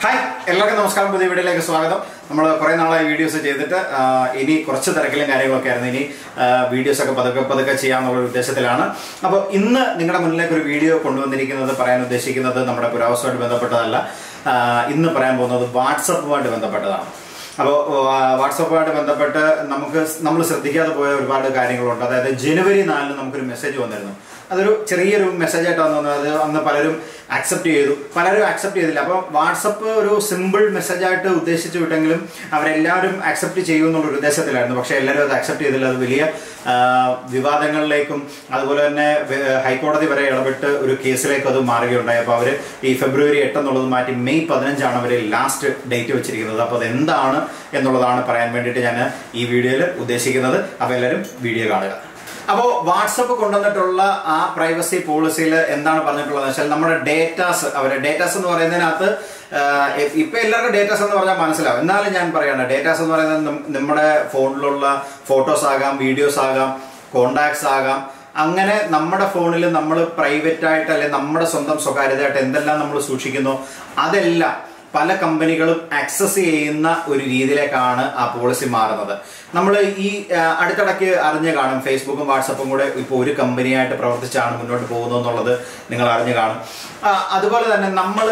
hi എല്ലാവർക്കും നമസ്കാരം പുതിയ വീഡിയോയിലേക്ക് സ്വാഗതം നമ്മൾ കുറേ നാളായി വീഡിയോസ് ചെയ്തിട്ട് ആ, ഇനി കുറച്ച് തിരക്കിലും കാര്യങ്ങളൊക്കെ ആയിരുന്നു ഇനി വീഡിയോസ് ഒക്കെ പതുക്കെ പതുക്കെ ചെയ്യാന്നുള്ള ഉദ്ദേശത്തിലാണ് അപ്പോൾ ഇന്ന് നിങ്ങളുടെ മുന്നിലേക്ക് ഒരു വീഡിയോ കൊണ്ടുവന്നിരിക്കുന്നത് പറയാൻ ഉദ്ദേശിക്കുന്നത് നമ്മുടെ പുരാവസ്ഥയുമായിട്ട് ബന്ധപ്പെട്ടതല്ല ആ, ഇന്ന് പറയാൻ പോകുന്നത് വാട്സപ്പുമായിട്ട് ബന്ധപ്പെട്ടതാണ് അപ്പോൾ വാട്സപ്പുമായിട്ട് ബന്ധപ്പെട്ട് നമുക്ക് നമ്മൾ ശ്രദ്ധിക്കാതെ പോയ ഒരുപാട് കാര്യങ്ങളുണ്ട് അതായത് ജനുവരി നാലിന് നമുക്കൊരു മെസ്സേജ് വന്നിരുന്നു അതൊരു ചെറിയൊരു മെസ്സേജ് ആയിട്ടാണ് വന്നത് അത് അന്ന് പലരും അക്സെപ്റ്റ് ചെയ്തു പലരും അക്സെപ്റ്റ് ചെയ്തില്ല അപ്പോൾ വാട്സപ്പ് ഒരു സിമ്പിൾ മെസ്സേജ് ആയിട്ട് ഉദ്ദേശിച്ചു വിട്ടെങ്കിലും അവരെല്ലാവരും അക്സെപ്റ്റ് ചെയ്യും എന്നുള്ള ഉദ്ദേശത്തിലായിരുന്നു പക്ഷേ എല്ലാവരും അത് അക്സെപ്റ്റ് ചെയ്തില്ല അത് വലിയ ആ, വിവാദങ്ങളിലേക്കും അതുപോലെ തന്നെ വെ- ഹൈക്കോടതി വരെ ഇടപെട്ട് ഒരു കേസിലേക്ക് അത് മാറുകയുണ്ടായി അപ്പോൾ അവർ ഈ ഫെബ്രുവരി എട്ട് എന്നുള്ളത് മാറ്റി മെയ് പതിനഞ്ചാണ് അവർ ലാസ്റ്റ് ഡേറ്റ് വെച്ചിരിക്കുന്നത് അപ്പോൾ അത് എന്താണ് എന്നുള്ളതാണ് പറയാൻ വേണ്ടിയിട്ട് ഞാൻ ഈ വീഡിയോയിൽ ഉദ്ദേശിക്കുന്നത് അപ്പോൾ എല്ലാവരും വീഡിയോ കാണുക അപ്പോൾ വാട്സപ്പ് കൊണ്ടുവന്നിട്ടുള്ള ആ പ്രൈവസി പോളിസിയിൽ എന്താണ് പറഞ്ഞിട്ടുള്ളത് വെച്ചാൽ നമ്മുടെ ഡേറ്റാസ് അവരുടെ ഡേറ്റാസ് എന്ന് പറയുന്നതിനകത്ത് ആഹ്, ഇ- ഇപ്പൊ എല്ലാവർക്കും ഡേറ്റാസ് എന്ന് പറഞ്ഞാൽ മനസ്സിലാവും എന്നാലും ഞാൻ പറയണം ഡേറ്റാസ് എന്ന് പറയുന്നത് നം- നമ്മുടെ ഫോണിലുള്ള ഫോട്ടോസ് ആകാം വീഡിയോസ് ആകാം കോണ്ടാക്ട്സ് ആകാം അങ്ങനെ നമ്മുടെ ഫോണിൽ നമ്മൾ പ്രൈവറ്റ് ആയിട്ട് അല്ലെങ്കിൽ നമ്മുടെ സ്വന്തം സ്വകാര്യതയായിട്ട് എന്തെല്ലാം നമ്മൾ സൂക്ഷിക്കുന്നു അതെല്ലാം പല കമ്പനികളും ആക്സസ് ചെയ്യുന്ന ഒരു രീതിയിലേക്കാണ് ആ പോളിസി മാറുന്നത് നമ്മൾ ഈ ആ, അടുത്തിടയ്ക്ക് അറിഞ്ഞു കാണും ഫേസ്ബുക്കും വാട്സപ്പും കൂടെ ഇപ്പോൾ ഒരു കമ്പനിയായിട്ട് പ്രവർത്തിച്ചാണ് മുന്നോട്ട് പോകുന്നത് എന്നുള്ളത് നിങ്ങൾ അറിഞ്ഞു കാണും ആ, അതുപോലെ തന്നെ നമ്മൾ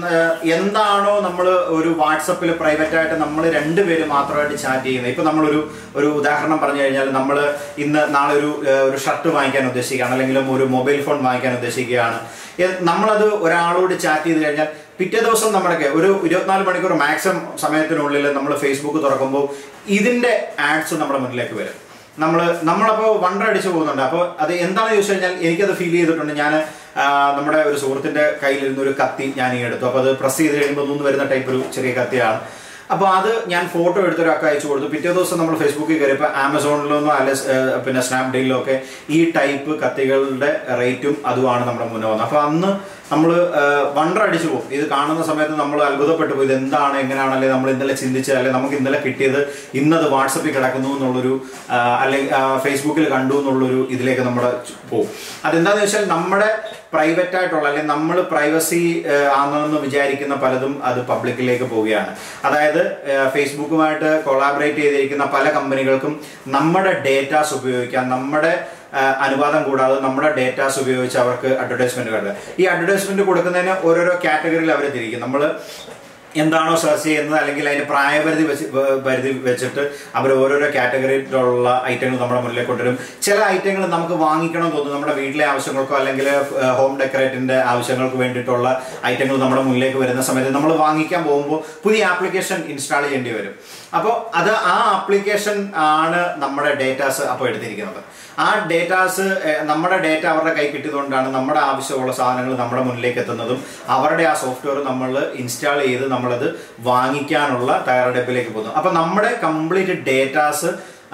എന്താണോ നമ്മൾ ഒരു വാട്സപ്പിൽ പ്രൈവറ്റ് ആയിട്ട് നമ്മൾ രണ്ടുപേര് മാത്രമായിട്ട് ചാറ്റ് ചെയ്യുന്നത് ഇപ്പൊ നമ്മളൊരു ഒരു ഉദാഹരണം പറഞ്ഞു കഴിഞ്ഞാൽ നമ്മൾ ഇന്ന് നാളെ ഒരു ആ, ഒരു ഷർട്ട് വാങ്ങിക്കാൻ ഉദ്ദേശിക്കുകയാണ് അല്ലെങ്കിൽ ഒരു മൊബൈൽ ഫോൺ വാങ്ങിക്കാൻ ഉദ്ദേശിക്കുകയാണ് എ- നമ്മളത് ഒരാളോട് ചാറ്റ് ചെയ്ത് കഴിഞ്ഞാൽ പിറ്റേ ദിവസം നമ്മുടെ ഒരു ഇരുപത്തിനാല് മണിക്കൂർ മാക്സിമം സമയത്തിനുള്ളിൽ നമ്മൾ ഫേസ്ബുക്ക് തുറക്കുമ്പോൾ ഇതിന്റെ ആഡ്സ് നമ്മുടെ മുന്നിലേക്ക് വരും നമ്മൾ നമ്മളപ്പോൾ വണ്ടർ അടിച്ചു പോകുന്നുണ്ട് അപ്പോൾ അത് എന്താണെന്ന് ചോദിച്ചു കഴിഞ്ഞാൽ എനിക്കത് ഫീൽ ചെയ്തിട്ടുണ്ട് ഞാൻ നമ്മുടെ ഒരു സുഹൃത്തിന്റെ കയ്യിലിരുന്ന ഒരു കത്തി ഞാൻ ഈ എടുത്തു അപ്പോൾ അത് പ്രസ് ചെയ്ത് കഴിയുമ്പോൾ ഒന്ന് വരുന്ന ടൈപ്പ് ഒരു ചെറിയ കത്തിയാണ് അപ്പോൾ അത് ഞാൻ ഫോട്ടോ എടുത്തൊരാൾക്ക് അയച്ചു കൊടുത്തു പിറ്റേ ദിവസം നമ്മൾ ഫേസ്ബുക്കിൽ കയറിയപ്പോൾ ആമസോണിലൊന്നോ അല്ലെ ഏഹ്, പിന്നെ സ്നാപ്ഡീലിലോ ഒക്കെ ഈ ടൈപ്പ് കത്തികളുടെ റേറ്റും അതുമാണ് നമ്മുടെ മുന്നേ വന്നത് അപ്പോൾ അന്ന് നമ്മൾ വണ്ടർ അടിച്ചു പോകും ഇത് കാണുന്ന സമയത്ത് നമ്മൾ അത്ഭുതപ്പെട്ടു പോകും ഇത് എന്താണ് എങ്ങനെയാണ് അല്ലെങ്കിൽ നമ്മൾ ഇന്നലെ ചിന്തിച്ചത് അല്ലെങ്കിൽ നമുക്ക് ഇന്നലെ കിട്ടിയത് ഇന്നത് വാട്സപ്പിൽ കിടക്കുന്നു എന്നുള്ളൊരു ആ, അല്ലെങ്കിൽ ആ, ഫേസ്ബുക്കിൽ കണ്ടു എന്നുള്ളൊരു ഇതിലേക്ക് നമ്മുടെ ചു- പോകും അതെന്താണെന്ന് വെച്ചാൽ നമ്മുടെ പ്രൈവറ്റ് ആയിട്ടുള്ള അല്ലെങ്കിൽ നമ്മൾ പ്രൈവസി ആണെന്ന് വിചാരിക്കുന്ന പലതും അത് പബ്ലിക്കിലേക്ക് പോവുകയാണ് അതായത് ഏഹ്, ഫേസ്ബുക്കുമായിട്ട് കൊളാബറേറ്റ് ചെയ്തിരിക്കുന്ന പല കമ്പനികൾക്കും നമ്മുടെ ഡേറ്റാസ് ഉപയോഗിക്കാം നമ്മുടെ ഏഹ്, അനുവാദം കൂടാതെ നമ്മുടെ ഡേറ്റാസ് ഉപയോഗിച്ച് അവർക്ക് അഡ്വർടൈസ്മെന്റ് കൊടുക്കുക ഈ അഡ്വർടൈസ്മെന്റ് കൊടുക്കുന്നതിന് ഓരോരോ കാറ്റഗറിയിൽ അവർ തിരിക്കും നമ്മൾ എന്താണോ സെർച്ച് ചെയ്യുന്നത് അല്ലെങ്കിൽ അതിന്റെ പ്രായപരിധി വെച്ച് വ- പരിധി വെച്ചിട്ട് അവർ ഓരോരോ കാറ്റഗറിയിലുള്ള ഐറ്റങ്ങൾ നമ്മുടെ മുന്നിലേക്ക് കൊണ്ടുവരും ചില ഐറ്റങ്ങൾ നമുക്ക് വാങ്ങിക്കണം തോന്നും നമ്മുടെ വീട്ടിലെ ആവശ്യങ്ങൾക്കോ അല്ലെങ്കിൽ ഹോം ഡെക്കറേറ്റിന്റെ ആവശ്യങ്ങൾക്ക് വേണ്ടിയിട്ടുള്ള ഐറ്റങ്ങൾ നമ്മുടെ മുന്നിലേക്ക് വരുന്ന സമയത്ത് നമ്മൾ വാങ്ങിക്കാൻ പോകുമ്പോൾ പുതിയ ആപ്ലിക്കേഷൻ ഇൻസ്റ്റാൾ ചെയ്യേണ്ടി വരും അപ്പോൾ അത് ആ ആപ്ലിക്കേഷൻ ആണ് നമ്മുടെ ഡേറ്റാസ് അപ്പോൾ എടുത്തിരിക്കുന്നത് ആ ഡേറ്റാസ് നമ്മുടെ ഡേറ്റ അവരുടെ കൈ കിട്ടിയതുകൊണ്ടാണ് നമ്മുടെ ആവശ്യമുള്ള സാധനങ്ങൾ നമ്മുടെ മുന്നിലേക്ക് എത്തുന്നതും അവരുടെ ആ സോഫ്റ്റ്വെയർ നമ്മൾ ഇൻസ്റ്റാൾ ചെയ്ത് നമ്മളത് വാങ്ങിക്കാനുള്ള തയ്യാറെടുപ്പിലേക്ക് പോകുന്നു അപ്പൊ നമ്മുടെ കംപ്ലീറ്റ് ഡേറ്റാസ്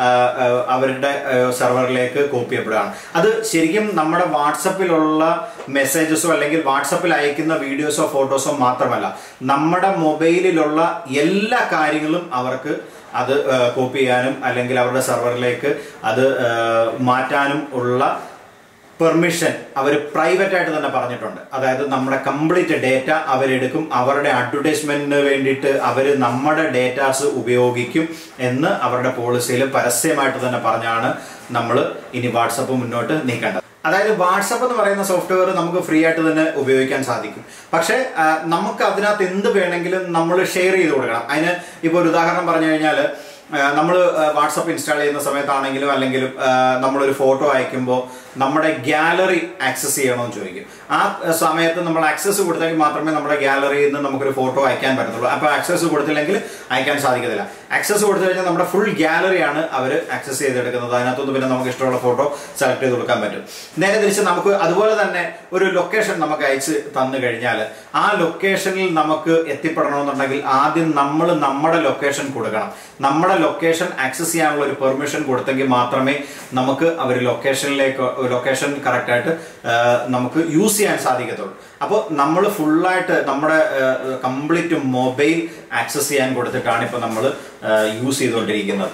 അവരുടെ സെർവറിലേക്ക് കോപ്പി ചെയ്യപ്പെടുകയാണ് അത് ശരിക്കും നമ്മുടെ വാട്സപ്പിലുള്ള മെസ്സേജസോ അല്ലെങ്കിൽ വാട്സപ്പിൽ അയക്കുന്ന വീഡിയോസോ ഫോട്ടോസോ മാത്രമല്ല നമ്മുടെ മൊബൈലിലുള്ള എല്ലാ കാര്യങ്ങളും അവർക്ക് അത് കോപ്പി ചെയ്യാനും അല്ലെങ്കിൽ അവരുടെ സെർവറിലേക്ക് അത് ആ, മാറ്റാനും ഉള്ള പെർമിഷൻ അവർ പ്രൈവറ്റ് ആയിട്ട് തന്നെ പറഞ്ഞിട്ടുണ്ട് അതായത് നമ്മുടെ കംപ്ലീറ്റ് ഡേറ്റ അവരെടുക്കും അവരുടെ അഡ്വർടൈസ്മെന്റിന് വേണ്ടിയിട്ട് അവർ നമ്മുടെ ഡേറ്റാസ് ഉപയോഗിക്കും എന്ന് അവരുടെ പോളിസിയിൽ പരസ്യമായിട്ട് തന്നെ പറഞ്ഞാണ് നമ്മൾ ഇനി വാട്സപ്പ് മുന്നോട്ട് നീക്കേണ്ടത് അതായത് വാട്സപ്പ് എന്ന് പറയുന്ന സോഫ്റ്റ്വെയർ നമുക്ക് ഫ്രീ ആയിട്ട് തന്നെ ഉപയോഗിക്കാൻ സാധിക്കും പക്ഷേ ആ, നമുക്ക് അതിനകത്ത് എന്ത് വേണമെങ്കിലും നമ്മൾ ഷെയർ ചെയ്ത് കൊടുക്കണം അതിന് ഇപ്പോൾ ഒരു ഉദാഹരണം പറഞ്ഞു കഴിഞ്ഞാൽ നമ്മൾ വാട്സപ്പ് ഇൻസ്റ്റാൾ ചെയ്യുന്ന സമയത്താണെങ്കിലും അല്ലെങ്കിൽ നമ്മളൊരു ഫോട്ടോ അയക്കുമ്പോൾ നമ്മുടെ ഗാലറി ആക്സസ് ചെയ്യണമെന്ന് ചോദിക്കും ആ ആ, സമയത്ത് നമ്മൾ ആക്സസ് കൊടുത്തെങ്കിൽ മാത്രമേ നമ്മുടെ ഗാലറിയിൽ നിന്ന് നമുക്കൊരു ഫോട്ടോ അയക്കാൻ പറ്റത്തുള്ളൂ അപ്പോൾ ആക്സസ് കൊടുത്തില്ലെങ്കിൽ അയക്കാൻ സാധിക്കത്തില്ല ആക്സസ് കൊടുത്തു കഴിഞ്ഞാൽ നമ്മുടെ ഫുൾ ഗാലറിയാണ് അവർ ആക്സസ് ചെയ്തെടുക്കുന്നത് അതിനകത്തുനിന്ന് പിന്നെ നമുക്ക് ഇഷ്ടമുള്ള ഫോട്ടോ സെലക്ട് ചെയ്ത് കൊടുക്കാൻ പറ്റും നേരെ തിരിച്ച് നമുക്ക് അതുപോലെ തന്നെ ഒരു ലൊക്കേഷൻ നമുക്ക് അയച്ച് തന്നു കഴിഞ്ഞാൽ ആ ലൊക്കേഷനിൽ നമുക്ക് എത്തിപ്പെടണമെന്നുണ്ടെങ്കിൽ ആദ്യം നമ്മൾ നമ്മുടെ ലൊക്കേഷൻ കൊടുക്കണം നമ്മുടെ ലൊക്കേഷൻ ആക്സസ് ചെയ്യാനുള്ള ഒരു പെർമിഷൻ കൊടുത്തെങ്കിൽ മാത്രമേ നമുക്ക് അവർ ലൊക്കേഷനിലേക്ക് ലൊക്കേഷൻ കറക്റ്റായിട്ട് നമുക്ക് യൂസ് ചെയ്യാൻ സാധിക്കത്തുള്ളൂ അപ്പോൾ നമ്മൾ ഫുള്ളായിട്ട് നമ്മുടെ കംപ്ലീറ്റ് മൊബൈൽ ആക്സസ് ചെയ്യാൻ കൊടുത്തിട്ടാണ് ഇപ്പോൾ നമ്മൾ യൂസ് ചെയ്തുകൊണ്ടിരിക്കുന്നത്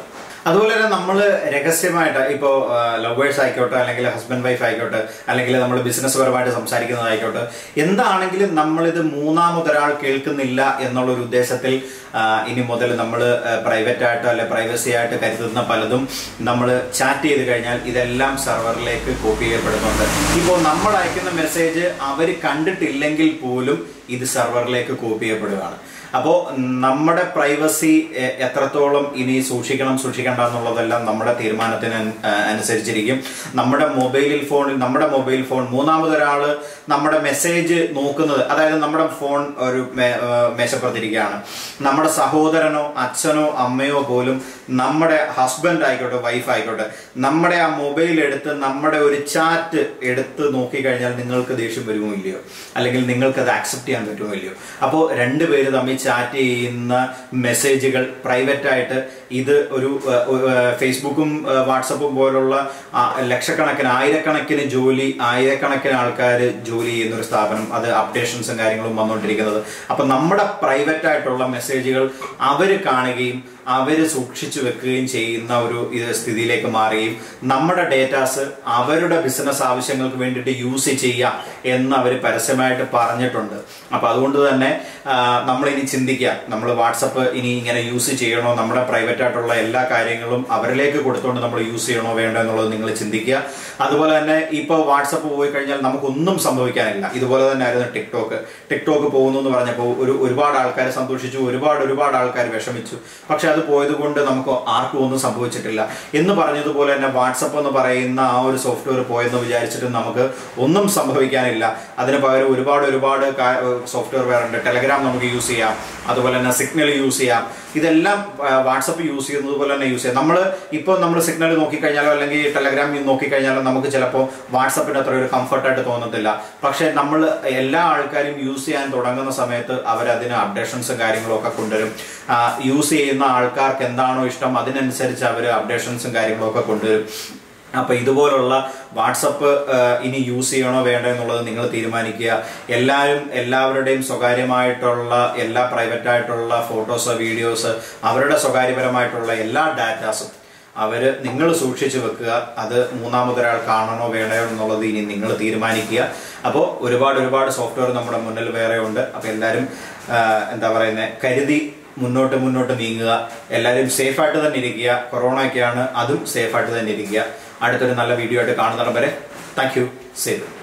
അതുപോലെ തന്നെ നമ്മൾ രഹസ്യമായിട്ട് ഇപ്പോൾ ലവേഴ്സ് ആയിക്കോട്ടെ അല്ലെങ്കിൽ ഹസ്ബൻഡ് വൈഫ് ആയിക്കോട്ടെ അല്ലെങ്കിൽ നമ്മൾ ബിസിനസ് പരമായിട്ട് സംസാരിക്കുന്നതായിക്കോട്ടെ എന്താണെങ്കിലും നമ്മളിത് മൂന്നാമതൊരാൾ കേൾക്കുന്നില്ല എന്നുള്ള ഒരു ഉദ്ദേശത്തിൽ ആ, ഇനി മുതൽ നമ്മൾ പ്രൈവറ്റ് ആയിട്ടോ അല്ലെ പ്രൈവസി ആയിട്ട് കരുതുന്ന പലതും നമ്മൾ ചാറ്റ് ചെയ്ത് കഴിഞ്ഞാൽ ഇതെല്ലാം സെർവറിലേക്ക് കോപ്പി ചെയ്യപ്പെടുന്നുണ്ട് ഇപ്പോൾ നമ്മൾ അയക്കുന്ന മെസ്സേജ് അവർ കണ്ടിട്ടില്ലെങ്കിൽ പോലും ഇത് സെർവറിലേക്ക് കോപ്പി ചെയ്യപ്പെടുകയാണ് അപ്പോൾ നമ്മുടെ പ്രൈവസി എ- എത്രത്തോളം ഇനി സൂക്ഷിക്കണം സൂക്ഷിക്കേണ്ട എന്നുള്ളതെല്ലാം നമ്മുടെ തീരുമാനത്തിന് അൻ- ആ, അനുസരിച്ചിരിക്കും നമ്മുടെ മൊബൈലിൽ ഫോണിൽ നമ്മുടെ മൊബൈൽ ഫോൺ മൂന്നാമതൊരാള് നമ്മുടെ മെസ്സേജ് നോക്കുന്നത് അതായത് നമ്മുടെ ഫോൺ ഒരു മേ- ആ, മേശപ്പുറത്തിരിക്കുകയാണ് നമ്മുടെ സഹോദരനോ അച്ഛനോ അമ്മയോ പോലും നമ്മുടെ ഹസ്ബൻഡ് ആയിക്കോട്ടെ വൈഫ് ആയിക്കോട്ടെ നമ്മുടെ ആ മൊബൈൽ എടുത്ത് നമ്മുടെ ഒരു ചാറ്റ് എടുത്ത് നോക്കിക്കഴിഞ്ഞാൽ നിങ്ങൾക്ക് ദേഷ്യം വരുമോ ഇല്ലയോ അല്ലെങ്കിൽ നിങ്ങൾക്ക് അത് ആക്സെപ്റ്റ് ചെയ്യാൻ പറ്റുമോ ഇല്ലയോ അപ്പോൾ രണ്ടുപേര് തമ്മിൽ ചാറ്റ് ചെയ്യുന്ന മെസ്സേജുകൾ പ്രൈവറ്റ് ആയിട്ട് ഇത് ഒരു ഏഹ്, ഏഹ്, ഫേസ്ബുക്കും ഏഹ്, വാട്സപ്പും പോലുള്ള ആ, ലക്ഷക്കണക്കിന് ആയിരക്കണക്കിന് ജോലി ആയിരക്കണക്കിന് ആൾക്കാർ ജോലി ചെയ്യുന്ന ഒരു സ്ഥാപനം അത് അപ്ഡേഷൻസും കാര്യങ്ങളും വന്നുകൊണ്ടിരിക്കുന്നത് അപ്പൊ നമ്മുടെ പ്രൈവറ്റ് ആയിട്ടുള്ള മെസ്സേജുകൾ അവർ കാണുകയും അവർ സൂക്ഷിച്ചു വെക്കുകയും ചെയ്യുന്ന ഒരു ഇത് സ്ഥിതിയിലേക്ക് മാറുകയും നമ്മുടെ ഡേറ്റാസ് അവരുടെ ബിസിനസ് ആവശ്യങ്ങൾക്ക് വേണ്ടിയിട്ട് യൂസ് ചെയ്യാം എന്ന് അവർ പരസ്യമായിട്ട് പറഞ്ഞിട്ടുണ്ട് അപ്പൊ അതുകൊണ്ട് തന്നെ നമ്മൾ ഇനി ചിന്തിക്കുക നമ്മൾ വാട്സപ്പ് ഇനി ഇങ്ങനെ യൂസ് ചെയ്യണോ നമ്മുടെ പ്രൈവറ്റ് ആയിട്ടുള്ള എല്ലാ കാര്യങ്ങളും അവരിലേക്ക് കൊടുത്തുകൊണ്ട് നമ്മൾ യൂസ് ചെയ്യണോ വേണ്ടോ എന്നുള്ളത് നിങ്ങൾ ചിന്തിക്കുക അതുപോലെ തന്നെ ഇപ്പോൾ വാട്സപ്പ് പോയി കഴിഞ്ഞാൽ നമുക്കൊന്നും സംഭവിക്കാനില്ല ഇതുപോലെ തന്നെ ആയിരുന്നു ടിക്ടോക്ക് ടിക്ടോക്ക് പോകുന്നു എന്ന് പറഞ്ഞപ്പോൾ ഒരു ഒരുപാട് ആൾക്കാർ സന്തോഷിച്ചു ഒരുപാട് ഒരുപാട് ആൾക്കാർ വിഷമിച്ചു പക്ഷെ അത് പോയത് കൊണ്ട് നമുക്ക് ആർക്കും ഒന്നും സംഭവിച്ചിട്ടില്ല എന്ന് പറഞ്ഞതുപോലെ തന്നെ വാട്സപ്പ് എന്ന് പറയുന്ന ആ ഒരു സോഫ്റ്റ്വെയർ പോയെന്ന് വിചാരിച്ചിട്ട് നമുക്ക് ഒന്നും സംഭവിക്കാനില്ല അതിന് പകരം ഒരുപാട് ഒരുപാട് സോഫ്റ്റ്വെയർ വേറെ ഉണ്ട് ടെലഗ്രാം നമുക്ക് യൂസ് ചെയ്യാം അതുപോലെ തന്നെ സിഗ്നൽ യൂസ് ചെയ്യാം ഇതെല്ലാം വാട്സപ്പ് യൂസ് ചെയ്യുന്നത് പോലെ തന്നെ യൂസ് ചെയ്യാം നമ്മൾ ഇപ്പോൾ നമ്മൾ സിഗ്നൽ നോക്കിക്കഴിഞ്ഞാലോ അല്ലെങ്കിൽ ടെലഗ്രാം നോക്കിക്കഴിഞ്ഞാലോ നമുക്ക് ചിലപ്പോൾ വാട്സപ്പിന് അത്ര ഒരു കംഫർട്ടായിട്ട് തോന്നത്തില്ല പക്ഷേ നമ്മൾ എല്ലാ ആൾക്കാരും യൂസ് ചെയ്യാൻ തുടങ്ങുന്ന സമയത്ത് അവരതിന് അപ്ഡേഷൻസും കാര്യങ്ങളും ഒക്കെ കൊണ്ടുവരും യൂസ് ചെയ്യുന്ന ആൾക്കാർക്ക് എന്താണോ ഇഷ്ടം അതിനനുസരിച്ച് അവർ അപ്ഡേഷൻസും കാര്യങ്ങളും ഒക്കെ കൊണ്ടുവരും അപ്പൊ ഇതുപോലുള്ള വാട്സപ്പ് ഇനി യൂസ് ചെയ്യണോ വേണ്ടോ എന്നുള്ളത് നിങ്ങൾ തീരുമാനിക്കുക എല്ലാവരും എല്ലാവരുടെയും സ്വകാര്യമായിട്ടുള്ള എല്ലാ പ്രൈവറ്റ് ആയിട്ടുള്ള ഫോട്ടോസ് വീഡിയോസ് അവരുടെ സ്വകാര്യപരമായിട്ടുള്ള എല്ലാ ഡാറ്റാസും അവര് നിങ്ങൾ സൂക്ഷിച്ചു വെക്കുക അത് മൂന്നാമതൊരാൾ കാണണോ വേണോ എന്നുള്ളത് ഇനി നിങ്ങൾ തീരുമാനിക്കുക അപ്പോൾ ഒരുപാട് ഒരുപാട് സോഫ്റ്റ്വെയർ നമ്മുടെ മുന്നിൽ വേറെ ഉണ്ട് അപ്പോൾ എല്ലാവരും ആ, എന്താ പറയുന്നത് കരുതി മുന്നോട്ട് മുന്നോട്ട് നീങ്ങുക എല്ലാവരും സേഫായിട്ട് തന്നെ ഇരിക്കുക കൊറോണ ഒക്കെയാണ് അതും സേഫായിട്ട് തന്നെ ഇരിക്കുക അടുത്തൊരു നല്ല വീഡിയോ ആയിട്ട് കാണുന്നിടം വരെ താങ്ക് യു സേവ്